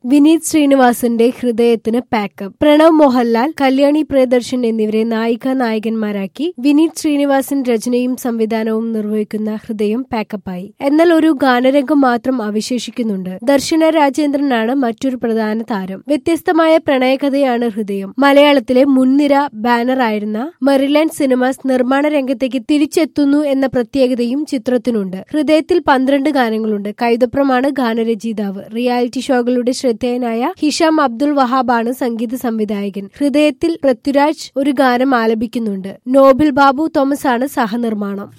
വിനീത് ശ്രീനിവാസന്റെ ഹൃദയത്തിന് പാക്കപ്പ് പ്രണവ് മോഹൻലാൽ കല്യാണി പ്രിയദർശൻ എന്നിവരെ നായിക നായകന്മാരാക്കി വിനീത് ശ്രീനിവാസൻ രചനയും സംവിധാനവും നിർവഹിക്കുന്ന ഹൃദയം പാക്കപ്പായി എന്നാൽ ഒരു ഗാനരംഗം മാത്രം അവശേഷിക്കുന്നുണ്ട് ദർശന രാജേന്ദ്രനാണ് മറ്റൊരു പ്രധാന താരം വ്യത്യസ്തമായ പ്രണയകഥയാണ് ഹൃദയം മലയാളത്തിലെ മുൻനിര ബാനറായിരുന്ന മെറിലാൻഡ് സിനിമാസ് നിർമ്മാണ രംഗത്തേക്ക് തിരിച്ചെത്തുന്നു എന്ന പ്രത്യേകതയും ചിത്രത്തിനുണ്ട് ഹൃദയത്തിൽ പന്ത്രണ്ട് ഗാനങ്ങളുണ്ട് കൈതപ്രമാണ് ഗാനരചയിതാവ് റിയാലിറ്റി ഷോകളുടെ ശ്രദ്ധേയനായ ഹിഷാം അബ്ദുൾ വഹാബാണ് സംഗീത സംവിധായകൻ ഹൃദയത്തിൽ പൃഥ്വിരാജ് ഒരു ഗാനം ആലപിക്കുന്നുണ്ട് നോബിൽ ബാബു തോമസ് ആണ് സഹനിർമ്മാണം